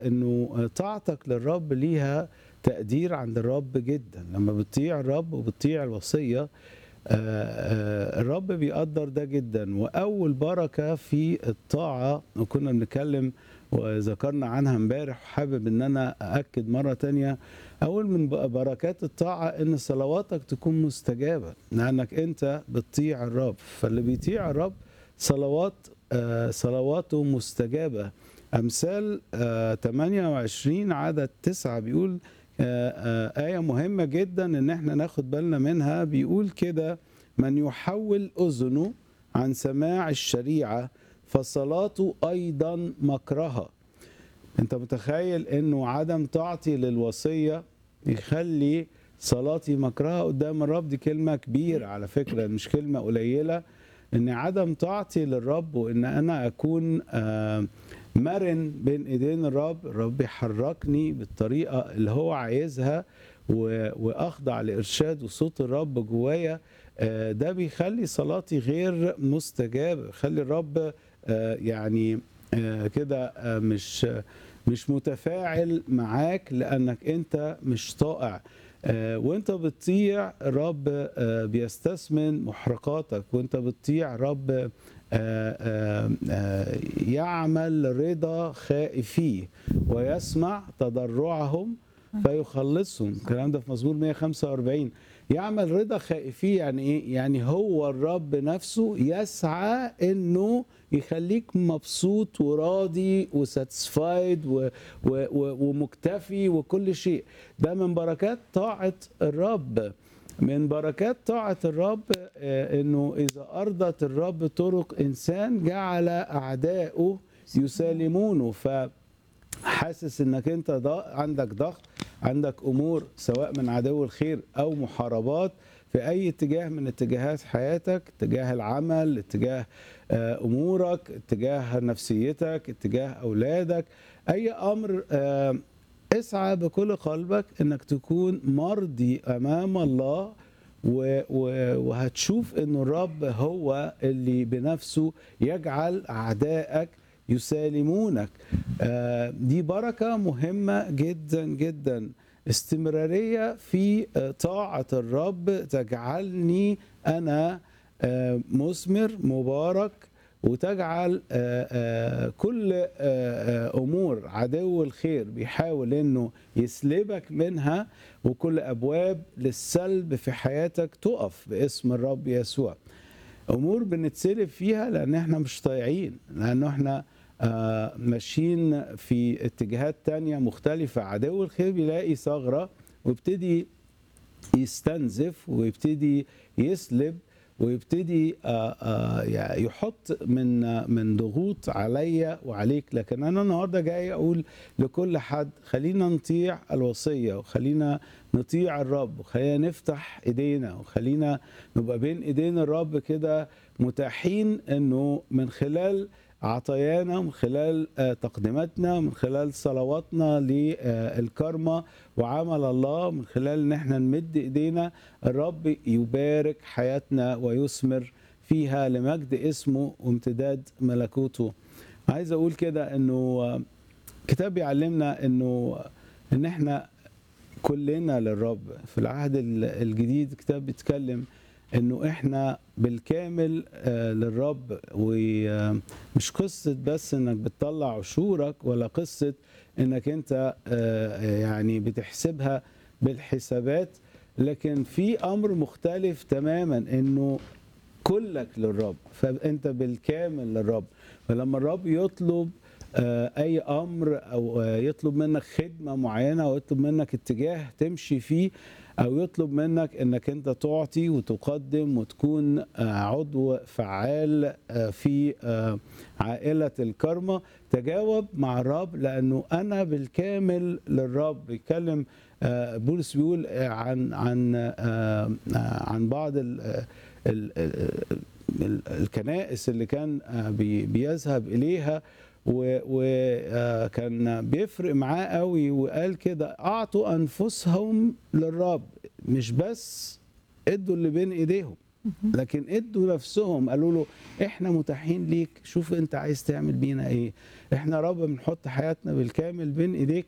انه طاعتك للرب ليها تقدير عند الرب جدا لما بتطيع الرب وبتطيع الوصيه آه، آه، الرب بيقدر ده جدا واول بركه في الطاعه وكنا بنتكلم وذكرنا عنها امبارح وحابب ان انا ااكد مره تانية اول من بركات الطاعه ان صلواتك تكون مستجابه لانك انت بتطيع الرب فاللي بيطيع الرب صلوات آه، صلواته مستجابه امثال آه، 28 عدد 9 بيقول آه، آه، آية مهمة جدا إن إحنا ناخد بالنا منها بيقول كده من يحول أذنه عن سماع الشريعة فصلاته أيضا مكرهة أنت متخيل إنه عدم طاعتي للوصية يخلي صلاتي مكرهة قدام الرب دي كلمة كبيرة على فكرة مش كلمة قليلة إن عدم طاعتي للرب وإن أنا أكون آه مرن بين ايدين الرب الرب يحركني بالطريقه اللي هو عايزها و- واخضع لارشاد وصوت الرب جوايا آه، ده بيخلي صلاتي غير مستجابه بيخلي الرب آه، يعني آه، كده آه، مش مش متفاعل معاك لانك انت مش طائع آه، وانت بتطيع الرب آه، بيستثمن محرقاتك وانت بتطيع الرب آه، آه، آه، يعمل رضا خائفيه ويسمع تضرعهم فيخلصهم الكلام ده في مزمور 145 يعمل رضا خائفيه يعني ايه يعني هو الرب نفسه يسعى انه يخليك مبسوط وراضي وساتسفايد و- و- و- ومكتفي وكل شيء ده من بركات طاعه الرب من بركات طاعة الرب آه، انه اذا ارضت الرب طرق انسان جعل اعداؤه يسالمونه فحاسس انك انت ضا- عندك ضغط عندك امور سواء من عدو الخير او محاربات في اي اتجاه من اتجاهات حياتك اتجاه العمل اتجاه آه، امورك اتجاه نفسيتك اتجاه اولادك اي امر آه، اسعى بكل قلبك انك تكون مرضي امام الله و- و- وهتشوف ان الرب هو اللي بنفسه يجعل اعدائك يسالمونك آه، دي بركه مهمه جدا جدا استمراريه في آه، طاعه الرب تجعلني انا آه، مثمر مبارك وتجعل آه، آه، كل آه، آه، امور عدو الخير بيحاول انه يسلبك منها وكل ابواب للسلب في حياتك تقف باسم الرب يسوع امور بنتسلب فيها لان احنا مش طايعين لانه احنا آه، ماشيين في اتجاهات تانية مختلفة عدو الخير بيلاقي ثغرة ويبتدي يستنزف ويبتدي يسلب ويبتدي آه، آه، يعني يحط من آه، من ضغوط عليا وعليك لكن انا النهارده جاي اقول لكل حد خلينا نطيع الوصيه وخلينا نطيع الرب وخلينا نفتح ايدينا وخلينا نبقى بين ايدين الرب كده متاحين انه من خلال عطايانا من خلال آه، تقديماتنا من خلال صلواتنا للكرمة وعمل الله من خلال ان احنا نمد ايدينا الرب يبارك حياتنا ويثمر فيها لمجد اسمه وامتداد ملكوته عايز اقول كده انه آه، كتاب بيعلمنا انه ان احنا كلنا للرب في العهد ال- الجديد كتاب بيتكلم انه احنا بالكامل آه، للرب ومش قصة بس انك بتطلع عشورك ولا قصة انك انت آه، يعني بتحسبها بالحسابات لكن في امر مختلف تماما انه كلك للرب فانت بالكامل للرب فلما الرب يطلب آه، اي امر او آه، يطلب منك خدمه معينه او يطلب منك اتجاه تمشي فيه او يطلب منك انك انت تعطي وتقدم وتكون آه، عضو فعال آه، في آه، عائله الكرمه تجاوب مع الرب لانه انا بالكامل للرب بيتكلم آه، بولس بيقول آه، عن عن آه، آه، عن بعض ال- آه، ال- ال- ال- الكنائس اللي كان آه، بي- بيذهب اليها وكان بيفرق معاه قوي وقال كده اعطوا انفسهم للرب مش بس ادوا اللي بين ايديهم لكن ادوا نفسهم قالوا له احنا متاحين ليك شوف انت عايز تعمل بينا ايه احنا يا رب بنحط حياتنا بالكامل بين ايديك